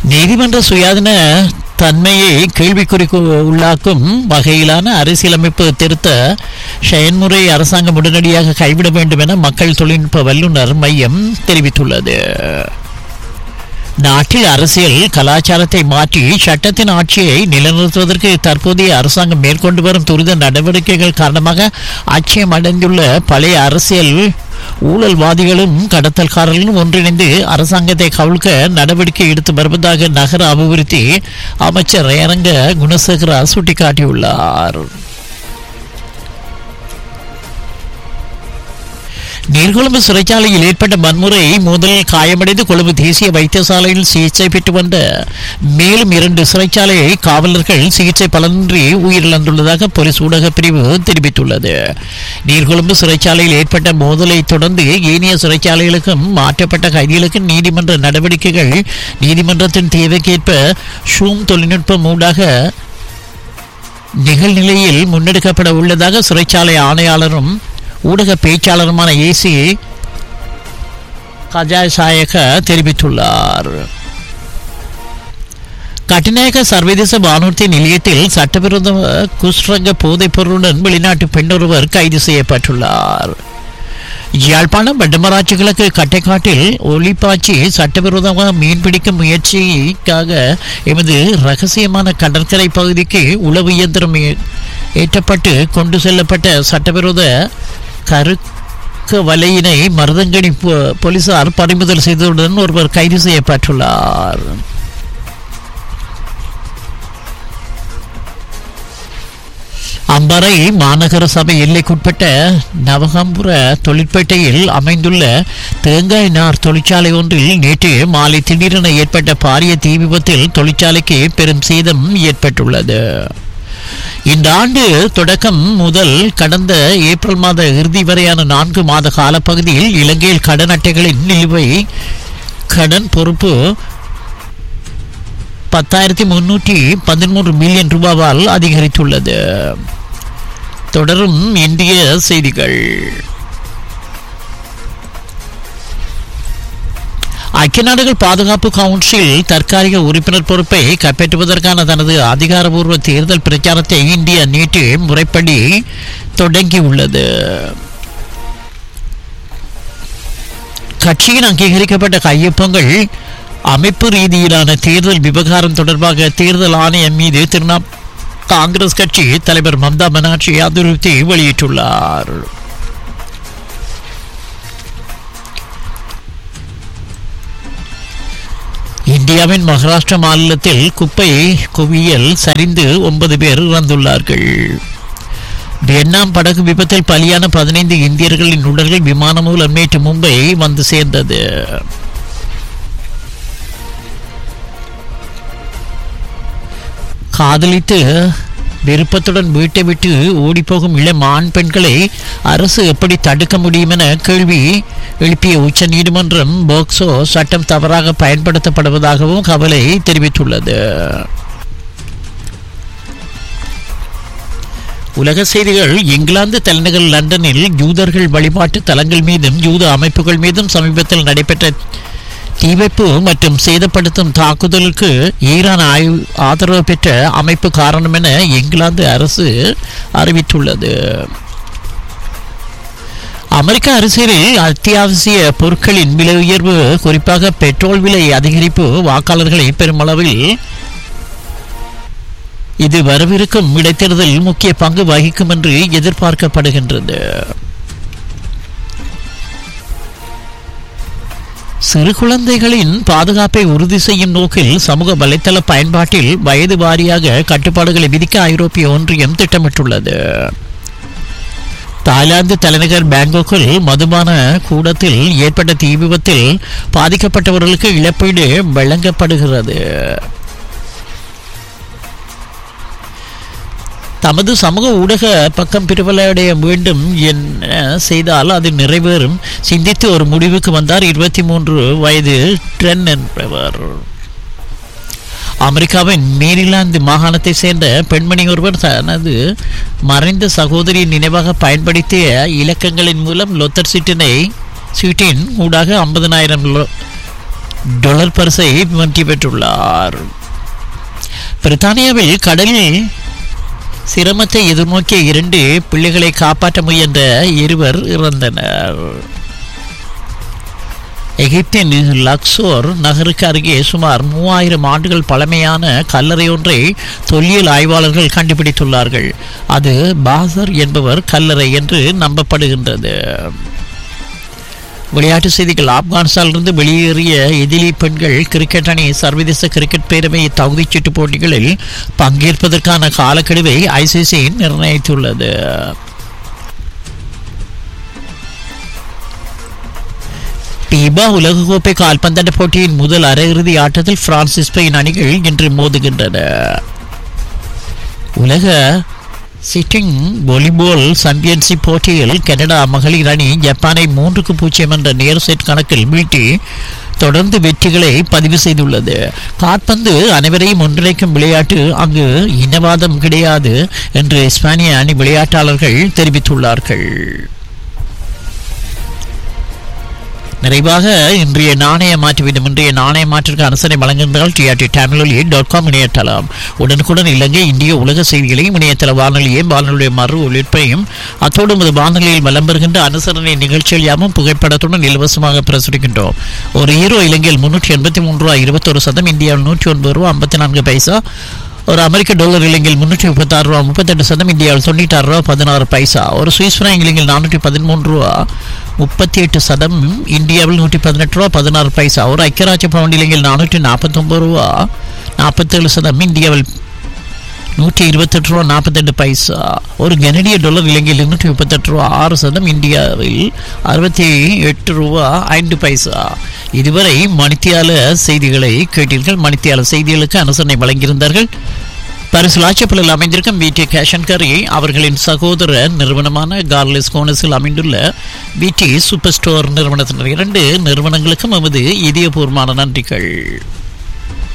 நீதிமன்ற சுயாதீன தன்மையை கேள்விக்குறிக்கு உள்ளாக்கும் வகையிலான அரசியலமைப்பு திருத்த செயன்முறை அரசாங்கம் உடனடியாக கைவிட வேண்டும் என மக்கள் தொழில்நுட்ப வல்லுநர் மையம் தெரிவித்துள்ளது நாட்டில் அரசியல் கலாச்சாரத்தை மாற்றி சட்டத்தின் ஆட்சியை நிலைநிறுத்துவதற்கு தற்போதைய அரசாங்கம் மேற்கொண்டு வரும் துரித நடவடிக்கைகள் காரணமாக அச்சயம் அடைந்துள்ள பழைய அரசியல் ஊழல்வாதிகளும் கடத்தல்காரர்களும் ஒன்றிணைந்து அரசாங்கத்தை கவிழ்க்க நடவடிக்கை எடுத்து வருவதாக நகர அபிவிருத்தி அமைச்சர் ரேரங்க குணசேகரா சுட்டிக்காட்டியுள்ளார் நீர்கொழும்பு சிறைச்சாலையில் ஏற்பட்ட வன்முறை மோதலில் காயமடைந்து கொழும்பு தேசிய வைத்தியசாலையில் சிகிச்சை பெற்று வந்த மேலும் இரண்டு சிறைச்சாலை காவலர்கள் சிகிச்சை பலனின்றி உயிரிழந்துள்ளதாக போலீஸ் ஊடக பிரிவு தெரிவித்துள்ளது நீர்கொழும்பு சிறைச்சாலையில் ஏற்பட்ட மோதலை தொடர்ந்து ஏனைய சிறைச்சாலைகளுக்கும் மாற்றப்பட்ட கைதிகளுக்கு நீதிமன்ற நடவடிக்கைகள் நீதிமன்றத்தின் தேவைக்கேற்ப ஷூம் தொழில்நுட்பம் ஊடாக நிகழ்நிலையில் முன்னெடுக்கப்பட உள்ளதாக சிறைச்சாலை ஆணையாளரும் ஊடக பேச்சாளருமான ஏசி கஜாய் சாயக தெரிவித்துள்ளார் கட்டுநாயக்க சர்வதேச வானூர்தி நிலையத்தில் சட்டவிரோத குஸ்ரங்க போதைப் பொருளுடன் வெளிநாட்டு பெண்ணொருவர் கைது செய்யப்பட்டுள்ளார் யாழ்ப்பாணம் வண்டமராட்சி கிழக்கு கட்டைக்காட்டில் ஒளிப்பாய்ச்சி சட்டவிரோதமாக மீன்பிடிக்கும் முயற்சிக்காக எமது ரகசியமான கடற்கரை பகுதிக்கு உளவு இயந்திரம் ஏ- ஏற்றப்பட்டு கொண்டு செல்லப்பட்ட சட்டவிரோத கருக்கு வலையினை மருதங்கனி போ- போலீசார் பறிமுதல் செய்ததுடன் ஒருவர் கைது செய்யப்பட்டுள்ளார் அம்பரை மாநகர சபை எல்லைக்குட்பட்ட நவகம்புர தொழிற்பேட்டையில் அமைந்துள்ள தேங்காய் நார் தொழிற்சாலை ஒன்றில் நேற்று மாலை திடீரென ஏற்பட்ட பாரிய தீ விபத்தில் தொழிற்சாலைக்கு பெரும் சேதம் ஏற்பட்டுள்ளது இந்த ஆண்டு தொடக்கம் முதல் கடந்த ஏப்ரல் மாத இறுதி வரையான நான்கு மாத காலப்பகுதியில் இலங்கையில் கடன் அட்டைகளின் நிலுவை கடன் பொறுப்பு பத்தாயிரத்தி முன்னூற்றி பதிமூன்று மில்லியன் ரூபாவால் அதிகரித்துள்ளது தொடரும் இந்திய செய்திகள் ஐக்கிய நாடுகள் பாதுகாப்பு கவுன்சில் தற்காலிக உறுப்பினர் பொறுப்பை கைப்பற்றுவதற்கான தனது அதிகாரபூர்வ தேர்தல் பிரச்சாரத்தை இந்தியா நேற்று முறைப்படி தொடங்கியுள்ளது கட்சியின் அங்கீகரிக்கப்பட்ட கையொப்பங்கள் அமைப்பு ரீதியிலான தேர்தல் விவகாரம் தொடர்பாக தேர்தல் ஆணையம் மீது திரிணா காங்கிரஸ் கட்சி தலைவர் மம்தா பானர்ஜி அதிருப்தி வெளியிட்டுள்ளார் இந்தியாவின் மகாராஷ்டிரா மாநிலத்தில் குப்பை குவியல் சரிந்து ஒன்பது பேர் இறந்துள்ளார்கள் வியட்நாம் படகு விபத்தில் பலியான பதினைந்து இந்தியர்களின் உடல்கள் விமானம் மூலம் நேற்று மும்பை வந்து சேர்ந்தது காதலித்து விருப்பத்துடன் வீட்டை விட்டு ஓடிப்போகும் இளம் ஆண் பெண்களை அரசு எப்படி தடுக்க முடியும் என கேள்வி எழுப்பிய உச்ச நீதிமன்றம் போக்சோ சட்டம் தவறாக பயன்படுத்தப்படுவதாகவும் கவலை தெரிவித்துள்ளது உலக செய்திகள் இங்கிலாந்து தலைநகர் லண்டனில் யூதர்கள் வழிபாட்டு தலங்கள் மீதும் யூத அமைப்புகள் மீதும் சமீபத்தில் நடைபெற்ற தீவைப்பு மற்றும் சேதப்படுத்தும் தாக்குதலுக்கு ஈரான் ஆய்வு ஆதரவு பெற்ற அமைப்பு காரணம் என இங்கிலாந்து அரசு அறிவித்துள்ளது அமெரிக்க அரசியலில் அத்தியாவசிய பொருட்களின் விலை உயர்வு குறிப்பாக பெட்ரோல் விலை அதிகரிப்பு வாக்காளர்களை பெருமளவில் இது வரவிருக்கும் இடைத்தேர்தலில் முக்கிய பங்கு வகிக்கும் என்று எதிர்பார்க்கப்படுகின்றது சிறு குழந்தைகளின் பாதுகாப்பை உறுதி செய்யும் நோக்கில் சமூக வலைத்தள பயன்பாட்டில் வயது வாரியாக கட்டுப்பாடுகளை விதிக்க ஐரோப்பிய ஒன்றியம் திட்டமிட்டுள்ளது தாய்லாந்து தலைநகர் பேங்காக்கில் மதுபான கூடத்தில் ஏற்பட்ட தீ விபத்தில் பாதிக்கப்பட்டவர்களுக்கு இழப்பீடு வழங்கப்படுகிறது தமது சமூக ஊடக பக்கம் பிரபலடைய வேண்டும் என்ன செய்தால் அது நிறைவேறும் சிந்தித்து ஒரு முடிவுக்கு வந்தார் இருபத்தி மூன்று வயது ட்ரென் என்பவர் அமெரிக்காவின் மேரிலாந்து மாகாணத்தை சேர்ந்த பெண்மணி ஒருவர் தனது மறைந்த சகோதரியின் நினைவாக பயன்படுத்திய இலக்கங்களின் மூலம் லொத்தர் சீட்டினை சீட்டின் ஊடாக ஐம்பதனாயிரம் டாலர் பரிசை வெற்றி பெற்றுள்ளார் பிரித்தானியாவில் கடலில் சிரமத்தை எதிர்நோக்கிய இரண்டு பிள்ளைகளை காப்பாற்ற முயன்ற இருவர் இறந்தனர் எகிப்தின் லக்சோர் நகருக்கு அருகே சுமார் மூவாயிரம் ஆண்டுகள் பழமையான கல்லறை ஒன்றை தொல்லியல் ஆய்வாளர்கள் கண்டுபிடித்துள்ளார்கள் அது பாசர் என்பவர் கல்லறை என்று நம்பப்படுகின்றது விளையாட்டு செய்திகள் ஆப்கானிஸ்தானிலிருந்து வெளியேறிய எதிரி பெண்கள் கிரிக்கெட் அணி சர்வதேச கிரிக்கெட் பேரவை தகுதிச்சீட்டு போட்டிகளில் பங்கேற்பதற்கான காலக்கெடுவை ஐசிசி நிர்ணயித்துள்ளது பீபா உலகக்கோப்பை கால்பந்தாட்ட போட்டியின் முதல் அரையிறுதி ஆட்டத்தில் பிரான்ஸ் ஸ்பெயின் அணிகள் இன்று மோதுகின்றன உலக சிட்டிங் வாலிபால் சாம்பியன்ஷிப் போட்டியில் கனடா மகளிர் அணி ஜப்பானை மூன்றுக்கு பூஜ்ஜியம் என்ற நேர் செட் கணக்கில் வீழ்த்தி தொடர்ந்து வெற்றிகளை பதிவு செய்துள்ளது காற்பந்து அனைவரையும் ஒன்றிணைக்கும் விளையாட்டு அங்கு இனவாதம் கிடையாது என்று இஸ்பானிய அணி விளையாட்டாளர்கள் தெரிவித்துள்ளார்கள் நிறைவாக இன்றைய நாணய மாற்றுவிடும் இன்றைய நாணய மாற்றிற்கு அனுசரணை வழங்குகின்றால் டிஆர்டி தமிழொலி டாட் காம் இணையதளம் உடனுக்குடன் இலங்கை இந்திய உலக செய்திகளையும் இணையதள வானொலியையும் வானொலியுடைய மறு ஒளிபரப்பையும் அத்தோடு நமது வானொலியில் வலம் பெறுகின்ற அனுசரணை நிகழ்ச்சிகள் யாவும் புகைப்படத்துடன் இலவசமாக பிரசுரிக்கின்றோம் ஒரு ஹீரோ இலங்கையில் முன்னூற்றி எண்பத்தி மூன்று ரூபா இருபத்தொரு சதம் இந்தியாவில் நூற்றி ஒன்பது ரூபா ஐம்பத்தி நான்கு பைசா ஒரு அமெரிக்க டாலர் இலங்கையில் முன்னூற்றி முப்பத்தாறு ரூபா முப்பத்தெட்டு சதம் இந்தியாவில் தொண்ணூற்றாறு ரூபா பதினாறு பைசா ஒரு சுவிஸ் பிராங்க் இலங்கையில் நானூற்றி பதிமூன்று ரூபா முப்பத்தி எட்டு சதம் இந்தியாவில் நூற்றி பதினெட்டு ரூபா பதினாறு பைசா ஒரு ஐக்கியராட்சிய பவுண்ட் இலங்கையில் நானூற்றி நாற்பத்தொம்பது ரூபா நாற்பத்தேழு சதம் இந்தியாவில் நூற்றி இருபத்தெட்டு ரூபா நாற்பத்தெட்டு பைசா ஒரு கனடிய டாலர் இலங்கையில் இருநூற்றி முப்பத்தெட்டு ரூபா ஆறு சதம் இந்தியாவில் அறுபத்தி எட்டு ரூபா ஐந்து பைசா இதுவரை மணித்தியால செய்திகளை கேட்டீர்கள் மணித்தியால செய்திகளுக்கு அனுசரணை வழங்கியிருந்தார்கள் பரிசுலாச்சப்பலில் அமைந்திருக்கும் விடி கேஷன் கரி அவர்களின் சகோதர நிறுவனமான கார்லெஸ் கோனஸில் அமைந்துள்ள விடி சூப்பர் ஸ்டோர் நிறுவனத்தினர் இரண்டு நிறுவனங்களுக்கும் எமது இதயபூர்வமான நன்றிகள்